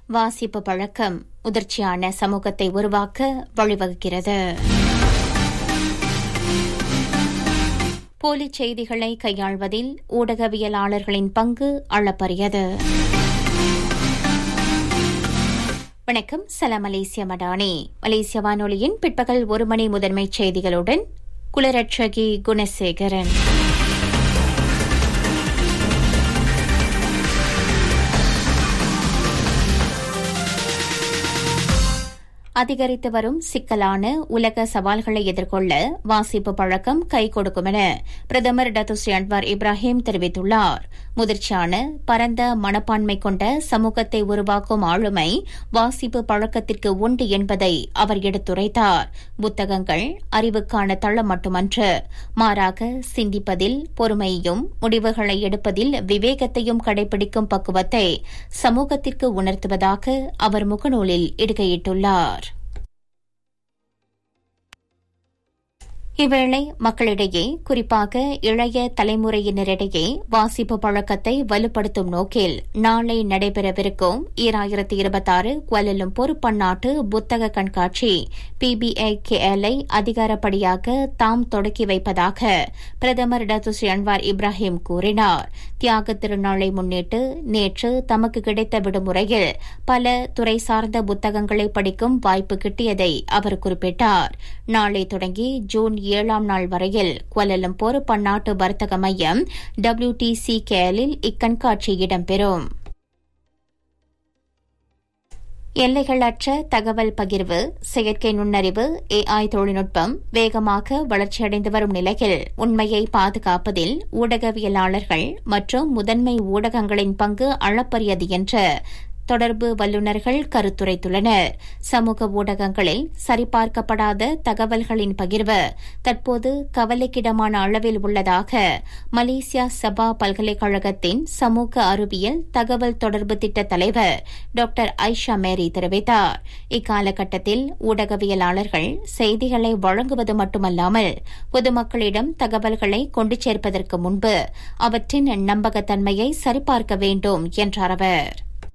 வாசிப்பு பழக்கம் முதிர்ச்சியான சமூகத்தை உருவாக்க வழிவகுக்கிறது போலி செய்திகளை கையாள்வதில் ஊடகவியலாளர்களின் பங்கு அளப்பரியது வணக்கம் சலாம் மலேசிய மடானி மலேசிய வானொலியின் பிற்பகல் ஒரு மணி முதன்மைச் செய்திகளுடன் குலரட்சகி குணசேகரன் அதிகரித்து வரும் சிக்கலான உலக சவால்களை எதிர்கொள்ள வாசிப்பு பழக்கம் கை கொடுக்கும் என பிரதமர் டத்துஸ்ரீ அன்வார் இப்ராஹிம் தெரிவித்துள்ளார் முதிர்ச்சியான பரந்த மனப்பான்மை கொண்ட சமூகத்தை உருவாக்கும் ஆளுமை வாசிப்பு பழக்கத்திற்கு உண்டு என்பதை அவர் எடுத்துரைத்தார் புத்தகங்கள் அறிவுக்கான தளம் மட்டுமன்று மாறாக சிந்திப்பதில் பொறுமையையும் முடிவுகளை எடுப்பதில் விவேகத்தையும் கடைபிடிக்கும் பக்குவத்தை சமூகத்திற்கு உணர்த்துவதாக அவர் முகநூலில் இடுகையிட்டுள்ளார் இவ்வேளை மக்களிடையே குறிப்பாக இளைய தலைமுறையினரிடையே வாசிப்பு பழக்கத்தை வலுப்படுத்தும் நோக்கில் நாளை நடைபெறவிருக்கும் ஈராயிரத்தி இருபத்தாறு குவலலும்பூர் பன்னாட்டு புத்தக கண்காட்சி பிபிஐ கேஎல்ஐ அதிகாரப்படியாக தாம் தொடக்கி வைப்பதாக பிரதமர் டத்துஸ்ரீ அன்வார் இப்ராஹிம் கூறினார் தியாக திருநாளை முன்னிட்டு நேற்று தமக்கு கிடைத்த விடுமுறையில் பல துறை சார்ந்த புத்தகங்களை படிக்கும் வாய்ப்பு கிட்டியதை அவர் குறிப்பிட்டார் நாளை தொடங்கி ஜூன் ஏழாம் நாள் வரையில் குவலலம்பூர் பன்னாட்டு வர்த்தக மையம் டபிள்யூடிசி கேலில் இக்கண்காட்சி இடம்பெறும் எல்லைகளற்ற தகவல் பகிர்வு செயற்கை நுண்ணறிவு ஏஐ தொழில்நுட்பம் வேகமாக வளர்ச்சியடைந்து வரும் நிலையில் உண்மையை பாதுகாப்பதில் ஊடகவியலாளர்கள் மற்றும் முதன்மை ஊடகங்களின் பங்கு அளப்பரியது என்று தொடர்பு வல்லுநர்கள் கருத்துரைத்துள்ளனர் சமூக ஊடகங்களில் சரிபார்க்கப்படாத தகவல்களின் பகிர்வு தற்போது கவலைக்கிடமான அளவில் உள்ளதாக மலேசியா சபா பல்கலைக்கழகத்தின் சமூக அறிவியல் தகவல் தொடர்பு திட்ட தலைவர் டாக்டர் ஐஷா மேரி தெரிவித்தார் இக்காலகட்டத்தில் ஊடகவியலாளர்கள் செய்திகளை வழங்குவது மட்டுமல்லாமல் பொதுமக்களிடம் தகவல்களை கொண்டு சேர்ப்பதற்கு முன்பு அவற்றின் நம்பகத்தன்மையை சரிபார்க்க வேண்டும் என்றார் அவர்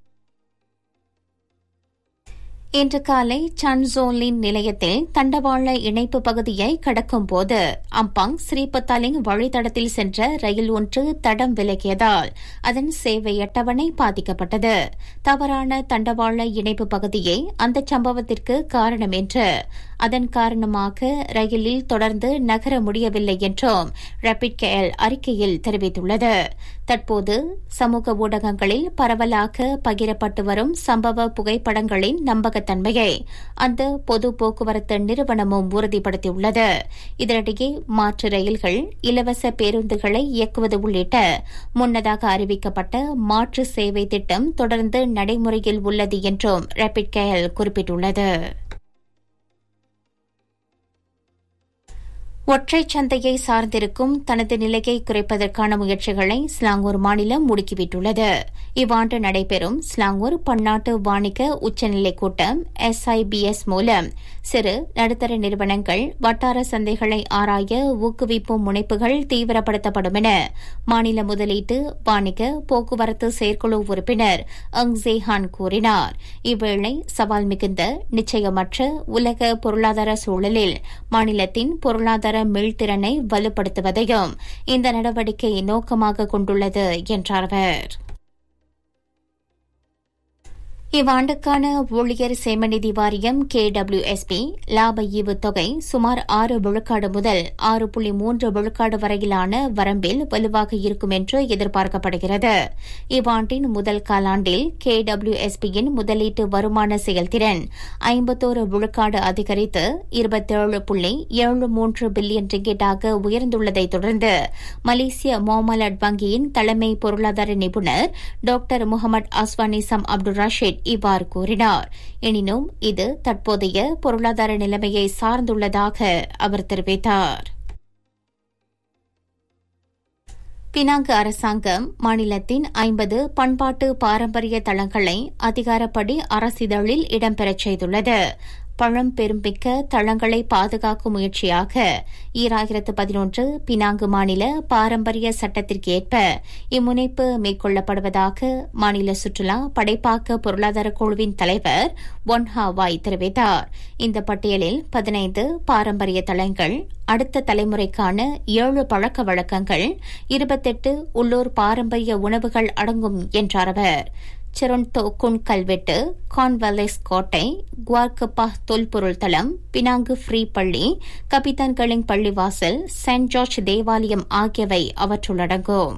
இன்று காலை சன்சோலின் நிலையத்தில் தண்டவாள இணைப்பு பகுதியை கடக்கும் போது அம்பாங் ஸ்ரீபத்தாலிங் வழித்தடத்தில் சென்ற ரயில் ஒன்று தடம் விலகியதால் அதன் சேவை அட்டவணை பாதிக்கப்பட்டது தவறான தண்டவாள இணைப்பு பகுதியே அந்த சம்பவத்திற்கு காரணம் என்று அதன் காரணமாக ரயிலில் தொடர்ந்து நகர முடியவில்லை என்றும் ரபிட் கேஎல் அறிக்கையில் தெரிவித்துள்ளது தற்போது சமூக ஊடகங்களில் பரவலாக பகிரப்பட்டு வரும் சம்பவ புகைப்படங்களின் நம்பகத்தன்மையை அந்த பொது போக்குவரத்து நிறுவனமும் உறுதிப்படுத்தியுள்ளது இதனிடையே மாற்று ரயில்கள் இலவச பேருந்துகளை இயக்குவது உள்ளிட்ட முன்னதாக அறிவிக்கப்பட்ட மாற்று சேவை திட்டம் தொடர்ந்து நடைமுறையில் உள்ளது என்றும் ரபிட் கேஎல் குறிப்பிட்டுள்ளது ஒற்றை சந்தையை சார்ந்திருக்கும் தனது நிலையை குறைப்பதற்கான முயற்சிகளை ஸ்லாங்கூர் மாநிலம் முடுக்கிவிட்டுள்ளது இவ்வாண்டு நடைபெறும் ஸ்லாங்கூர் பன்னாட்டு வாணிக உச்சநிலை கூட்டம் எஸ்ஐபிஎஸ் மூலம் சிறு நடுத்தர நிறுவனங்கள் வட்டார சந்தைகளை ஆராய ஊக்குவிப்பும் முனைப்புகள் தீவிரப்படுத்தப்படும் என மாநில முதலீட்டு வாணிக போக்குவரத்து செயற்குழு உறுப்பினர் அங் ஜேஹான் கூறினார் இவ்வேளை சவால் மிகுந்த நிச்சயமற்ற உலக பொருளாதார சூழலில் மாநிலத்தின் பொருளாதார மீள்திறனை வலுப்படுத்துவதையும் இந்த நடவடிக்கை நோக்கமாக கொண்டுள்ளது என்றார் அவர் இவ்வாண்டுக்கான ஊழியர் சேமநிதி வாரியம் கே டபிள்யூ எஸ்பி லாப ஈவு தொகை சுமார் ஆறு விழுக்காடு முதல் ஆறு புள்ளி மூன்று விழுக்காடு வரையிலான வரம்பில் வலுவாக இருக்கும் என்று எதிர்பார்க்கப்படுகிறது இவ்வாண்டின் முதல் காலாண்டில் கே டபிள்யூ எஸ்பியின் முதலீட்டு வருமான செயல்திறன் ஐம்பத்தோரு விழுக்காடு அதிகரித்து இருபத்தேழு புள்ளி ஏழு மூன்று பில்லியன் ரிங்கெட்டாக உயர்ந்துள்ளதை தொடர்ந்து மலேசிய மோமலட் வங்கியின் தலைமை பொருளாதார நிபுணர் டாக்டர் முகமது அஸ்வானிசம் அப்துல் ரஷீத் இவ்வாறு கூறினார் எனினும் இது தற்போதைய பொருளாதார நிலைமையை சார்ந்துள்ளதாக அவர் தெரிவித்தார் பினாங்கு அரசாங்கம் மாநிலத்தின் ஐம்பது பண்பாட்டு பாரம்பரிய தளங்களை அதிகாரப்படி அரசிதழில் இடம்பெறச் செய்துள்ளது பழம்பெருமிக்க தளங்களை பாதுகாக்கும் முயற்சியாக ஈராயிரத்து பதினொன்று பினாங்கு மாநில பாரம்பரிய சட்டத்திற்கு ஏற்ப இம்முனைப்பு மேற்கொள்ளப்படுவதாக மாநில சுற்றுலா படைப்பாக்க பொருளாதார குழுவின் தலைவர் ஒன்ஹா வாய் தெரிவித்தார் இந்த பட்டியலில் பதினைந்து பாரம்பரிய தளங்கள் அடுத்த தலைமுறைக்கான ஏழு பழக்க வழக்கங்கள் இருபத்தெட்டு உள்ளூர் பாரம்பரிய உணவுகள் அடங்கும் என்றார் அவர் செரொன்டோ குன் கல்வெட்டு கான்வெலஸ் கோட்டை குவார்கப்பா தொல்பொருள் தளம் பினாங்கு ஃப்ரீ பள்ளி கபிதான்களின் பள்ளிவாசல் செயின்ட் ஜார்ஜ் தேவாலயம் ஆகியவை அவற்றுள் அடங்கும்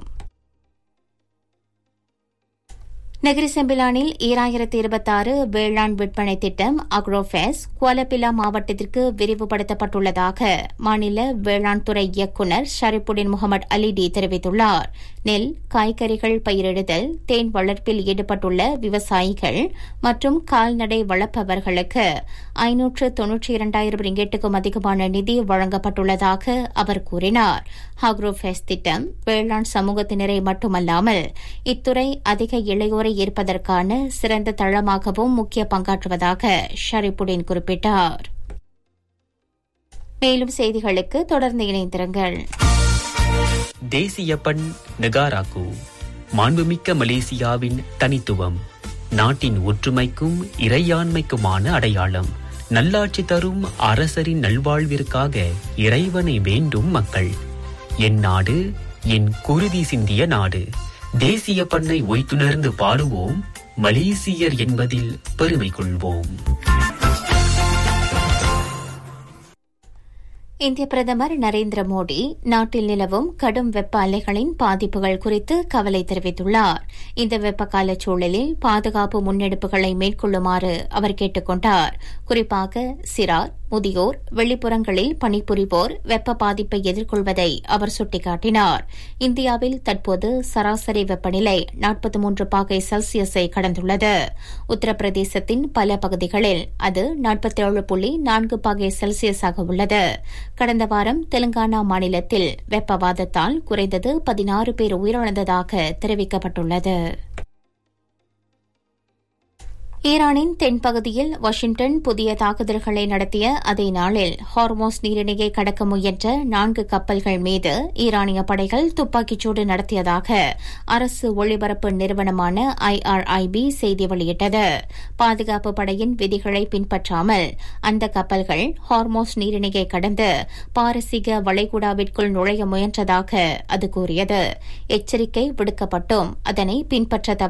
நெகிரி செம்பிலானில் ஈராயிரத்தி இருபத்தாறு வேளாண் விற்பனை திட்டம் அக்ரோஃபெஸ் குவாலபிலா மாவட்டத்திற்கு விரிவுபடுத்தப்பட்டுள்ளதாக மாநில வேளாண் துறை இயக்குநர் ஷரிப்புடின் முகமது அலிடி தெரிவித்துள்ளார் நெல் காய்கறிகள் பயிரிடுதல் தேன் வளர்ப்பில் ஈடுபட்டுள்ள விவசாயிகள் மற்றும் கால்நடை வளர்ப்பவர்களுக்கு ஐநூற்று தொன்னூற்றி இரண்டாயிரம் ரிங்கெட்டுக்கும் அதிகமான நிதி வழங்கப்பட்டுள்ளதாக அவர் கூறினார் அக்ரோஃபெஸ் திட்டம் வேளாண் சமூகத்தினரை மட்டுமல்லாமல் இத்துறை அதிக இளையோரை ஏற்பதற்கான சிறந்த தளமாகவும் முக்கிய பங்காற்றுவதாக ஷரிப்புடின் குறிப்பிட்டார் மேலும் செய்திகளுக்கு தொடர்ந்து இணைந்திருங்கள் தேசிய பண் நெகாராக்கு மாண்புமிக்க மலேசியாவின் தனித்துவம் நாட்டின் ஒற்றுமைக்கும் இறையாண்மைக்குமான அடையாளம் நல்லாட்சி தரும் அரசரின் நல்வாழ்விற்காக இறைவனை வேண்டும் மக்கள் என் நாடு என் குருதி சிந்திய நாடு தேசிய பண்ணை ஒய்த்துணர்ந்து பாடுவோம் மலேசியர் என்பதில் பெருமை கொள்வோம் இந்திய பிரதமர் நரேந்திர மோடி நாட்டில் நிலவும் கடும் வெப்ப அலைகளின் பாதிப்புகள் குறித்து கவலை தெரிவித்துள்ளார் இந்த வெப்பகால சூழலில் பாதுகாப்பு முன்னெடுப்புகளை மேற்கொள்ளுமாறு அவர் கேட்டுக் கொண்டார் குறிப்பாக சிறார் முதியோர் வெளிப்புறங்களில் பணிபுரிவோர் வெப்ப பாதிப்பை எதிர்கொள்வதை அவர் சுட்டிக்காட்டினார் இந்தியாவில் தற்போது சராசரி வெப்பநிலை நாற்பத்தி மூன்று பாகை செல்சியஸை கடந்துள்ளது உத்தரப்பிரதேசத்தின் பல பகுதிகளில் அது நாற்பத்தேழு புள்ளி நான்கு பாகை செல்சியஸாக உள்ளது கடந்த வாரம் தெலுங்கானா மாநிலத்தில் வெப்பவாதத்தால் குறைந்தது பதினாறு பேர் உயிரிழந்ததாக தெரிவிக்கப்பட்டுள்ளது ஈரானின் தென்பகுதியில் வாஷிங்டன் புதிய தாக்குதல்களை நடத்திய அதே நாளில் ஹார்மோஸ் நீரிணையை கடக்க முயன்ற நான்கு கப்பல்கள் மீது ஈரானிய படைகள் துப்பாக்கிச்சூடு நடத்தியதாக அரசு ஒளிபரப்பு நிறுவனமான ஐஆர்ஐபி செய்தி வெளியிட்டது பாதுகாப்பு படையின் விதிகளை பின்பற்றாமல் அந்த கப்பல்கள் ஹார்மோஸ் நீரிணையை கடந்து பாரசீக வளைகுடாவிற்குள் நுழைய முயன்றதாக அது கூறியது எச்சரிக்கை விடுக்கப்பட்டும் அதனை பின்பற்ற